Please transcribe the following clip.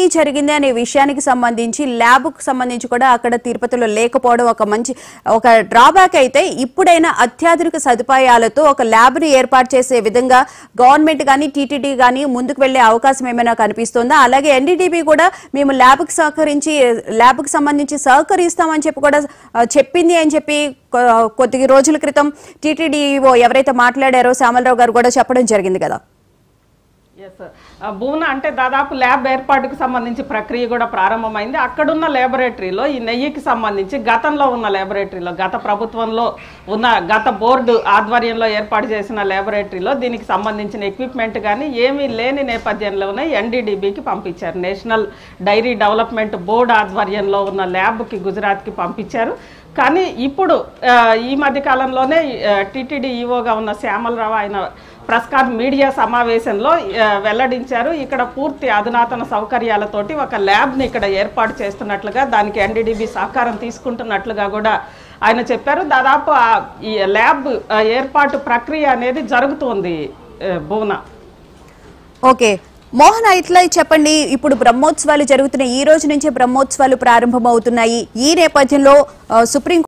కల్తీ జరిగింది అనే విషయానికి సంబంధించి ల్యాబ్కు సంబంధించి కూడా అక్కడ తిరుపతిలో లేకపోవడం ఒక మంచి ఒక డ్రాబ్యాక్ అయితే ఇప్పుడైనా అత్యాధునిక సదుపాయాలతో ఒక ల్యాబ్ని ఏర్పాటు చేసే విధంగా గవర్నమెంట్ కానీ టీటీడీ కానీ ముందుకు వెళ్లే అవకాశం ఏమైనా కనిపిస్తుందా అలాగే ఎన్డీటీబీ కూడా మేము ల్యాబ్కి సహకరించి ల్యాబ్కి సంబంధించి సహకరిస్తామని చెప్పి కూడా ఆ, చెప్పింది అని చెప్పి కొ- కొద్ది రోజుల క్రితం టీటీడీఓ ఎవరైతే మాట్లాడారో శ్యామలరావు గారు కూడా చెప్పడం జరిగింది కదా ఎస్ భూన అంటే దాదాపు ల్యాబ్ ఏర్పాటుకు సంబంధించి ప్రక్రియ కూడా ప్రారంభమైంది అక్కడున్న ల్యాబొరేటరీలో ఈ నెయ్యికి సంబంధించి గతంలో ఉన్న ల్యాబొరేటరీలో గత ప్రభుత్వంలో ఉన్న గత బోర్డు ఆధ్వర్యంలో ఏర్పాటు చేసిన ల్యాబొరేటరీలో దీనికి సంబంధించిన ఎక్విప్మెంట్ కానీ ఏమీ లేని నేపథ్యంలోనే ఎన్డీడీబీకి పంపించారు నేషనల్ డైరీ డెవలప్మెంట్ బోర్డు ఆధ్వర్యంలో ఉన్న ల్యాబ్కి గుజరాత్కి పంపించారు కానీ ఇప్పుడు ఆ, ఈ మధ్య కాలంలోనే టీటీడీ ఈఓగా ఉన్న శ్యామలరావు ఆయన ప్రెస్ కాన్ మీడియా సమావేశంలో ఆ, వెల్లడించారు ఇక్కడ పూర్తి అధునాతన సౌకర్యాలతోటి ఒక ల్యాబ్ని ఇక్కడ ఏర్పాటు చేస్తున్నట్లుగా దానికి ఎన్డీడీబీ సహకారం తీసుకుంటున్నట్లుగా కూడా ఆయన చెప్పారు దాదాపు ఆ ఈ ల్యాబ్ ఆ, ఏర్పాటు ప్రక్రియ అనేది జరుగుతోంది ఆ, భువన ఓకే మోహన్ ఇట్లా చెప్పండి ఇప్పుడు బ్రహ్మోత్సవాలు జరుగుతున్నాయి ఈ రోజు నుంచే బ్రహ్మోత్సవాలు ప్రారంభమవుతున్నాయి ఈ నేపథ్యంలో ఆ, సుప్రీం